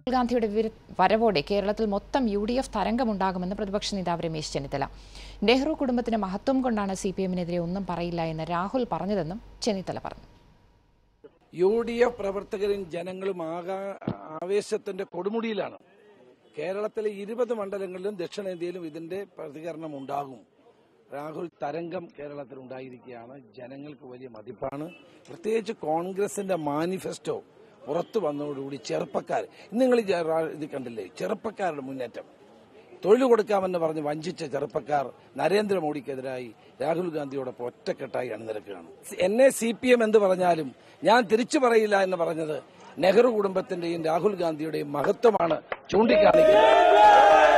രാഹുൽ ഗാന്ധിയുടെ വിര- വരവോടെ കേരളത്തിൽ മൊത്തം യു ഡി എഫ് തരംഗമുണ്ടാകുമെന്ന് പ്രതിപക്ഷ നേതാവ് രമേശ് ചെന്നിത്തല നെഹ്റു കുടുംബത്തിന്റെ മഹത്വം കൊണ്ടാണ് സി പി എമ്മിനെതിരെ ഒന്നും പറയില്ല എന്ന് രാഹുൽ പറഞ്ഞതെന്നും ചെന്നിത്തല പറഞ്ഞു യു ഡി എഫ് പ്രവർത്തകരും ജനങ്ങളും ആകാ ആവേശത്തിന്റെ കൊടുമുടിയിലാണ് കേരളത്തിലെ ഇരുപത് മണ്ഡലങ്ങളിലും ദക്ഷിണേന്ത്യയിലും ഇതിന്റെ പ്രതികരണം ഉണ്ടാകും രാഹുൽ തരംഗം കേരളത്തിൽ ഉണ്ടായിരിക്കുകയാണ് ജനങ്ങൾക്ക് വലിയ മതിപ്പാണ് പ്രത്യേകിച്ച് കോൺഗ്രസിന്റെ മാനിഫെസ്റ്റോ പുറത്തു വന്നതോടുകൂടി ചെറുപ്പക്കാർ ഇന്ന് നിങ്ങൾ ഈ ജ- റാ- ഇത് കണ്ടില്ലേ ചെറുപ്പക്കാരുടെ മുന്നേറ്റം തൊഴിൽ കൊടുക്കാമെന്ന് പറഞ്ഞ് വഞ്ചിച്ച ചെറുപ്പക്കാർ നരേന്ദ്രമോദിക്കെതിരായി രാഹുൽ ഗാന്ധിയോടൊപ്പം ഒറ്റക്കെട്ടായി അണിനിരക്കുകയാണ് എന്നെ സി പി എം എന്ന് പറഞ്ഞാലും ഞാൻ തിരിച്ചു പറയില്ല എന്ന് പറഞ്ഞത് നെഹ്റു കുടുംബത്തിന്റെയും രാഹുൽ ഗാന്ധിയുടെയും മഹത്വമാണ് ചൂണ്ടിക്കാണിക്കുന്നത്